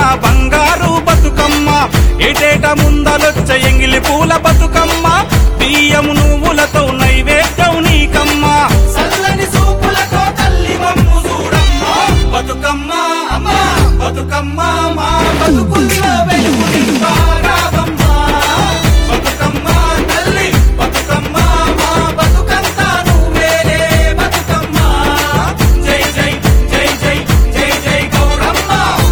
బంగారు బతుకమ్మ ఏటేట ముందలొచ్చ ఎంగిలి పూల బతుకమ్మ బియ్యం నువ్వులతో నైవేద్యం నీకమ్మ చల్లని సూపులతో తల్లి మమ్ము చూడమ్మ బతుకమ్మ అమ్మ బతుకమ్మ మా బతుకుల్లో వెలుగు నింపారావమ్మ బతుకమ్మ తల్లి బతుకమ్మ మా బతుకంతా నువ్వేలే బతుకమ్మ జై జై జై జై జై జై గౌరమ్మ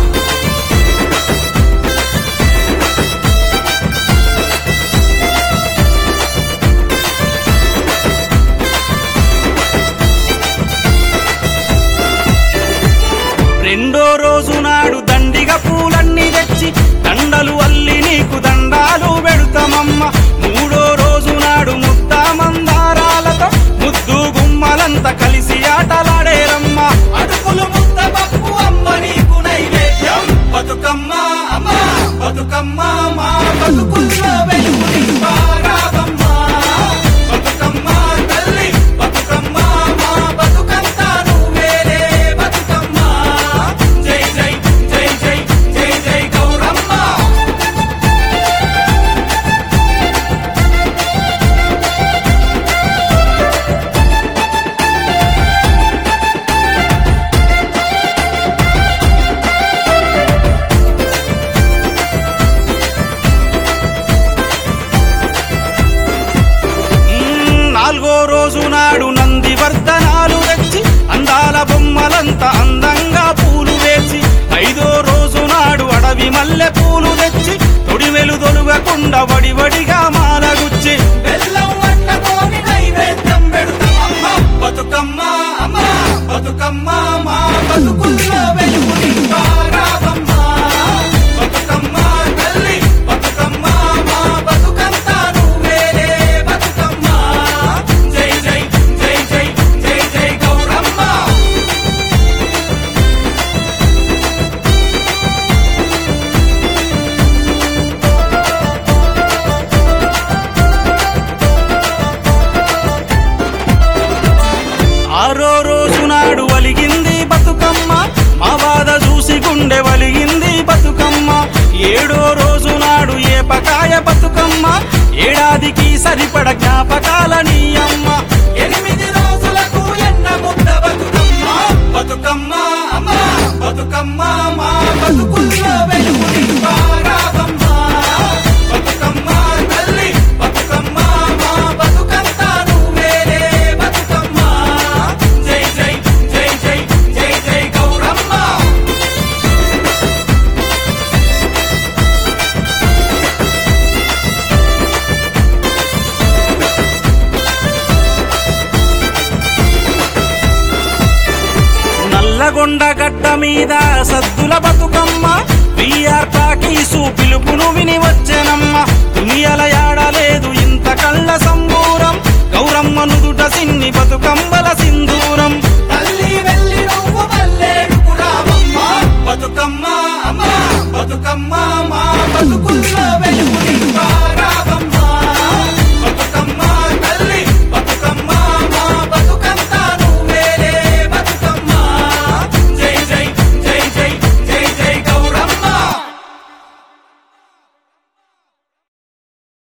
రెండో రోజు నాడు దండిగా పూలన్నీ తెచ్చి దండలు అల్లి నీకు దండాలు పెడతామమ్మ మూడో రోజు నాడు ముద్ద మందారాలతో ముద్దు గుమ్మలంతా కలిసి ఆటలాడేరమ్మ అడుగులు ముద్ద పప్పు అమ్మ నీకు నైవేద్యం బతుకమ్మ అమ్మ బతుకమ్మ మా బతుకుల్లో వెలుగు నింపారావమ్మ బతుకమ్మ తల్లి బతుకమ్మ మా బతుకంతా నువ్వేలే బతుకమ్మ జై జై జై జై జై జై గౌరమ్మ మ్మ్, నాలుగో రోజు నాడు నంది వర్ధనాలు తెచ్చి అందాల బొమ్మలంతా అందంగా పూలు వేసి ఐదో రోజు నాడు అడవి మల్లె పూలు తెచ్చి తొడివెలు తొలుగకుండా వడివడిగా మాలగుచ్చి బెల్లం వంటతోని నైవేద్యం పెడతామమ్మ బతుకమ్మ అమ్మ బతుకమ్మ మా బతుకుల్లో వెలుగు నింపారావమ్మ బతుకమ్మ తల్లి బతుకమ్మ మా బతుకంతా నువ్వేలే బతుకమ్మ జై జై జై జై జై జై గౌరమ్మ ఆరో రోజు నాడు వలిగింది బతుకమ్మ మా బాధ చూసి గుండె వలిగింది బతుకమ్మ ఏడో రోజు నాడు ఏపకాయ బతుకమ్మ ఏడాదికి సరిపడ జ్ఞాపకాల నీ అమ్మ ఎనిమిది రోజులకు ఎన్న ముద్ద బతుకమ్మ బతుకమ్మ అమ్మ బతుకమ్మ మా బతుకుల్లో వెలుగు నింపారావమ్మ బతుకమ్మ తల్లి బతుకమ్మ మా బతుకంతా నువ్వేలే బతుకమ్మ జై జై జై జై జై జై గౌరమ్మ నల్లగొండ గడ్డ మీద సద్దుల బతుకమ్మ బిఆర్ టాకీసు పిలుపును విని వచ్చెనమ్మ దునియల యాడలేదు ఇంత కళ్ళ సంబూరం గౌరమ్మ నుదుట సిన్ని బతుకమ్మల సింధూరం తల్లి వెళ్ళి నువ్వు మల్లేడుకు రావమ్మ బతుకమ్మ అమ్మ బతుకమ్మ మా బతుకుల్లో వెలుగు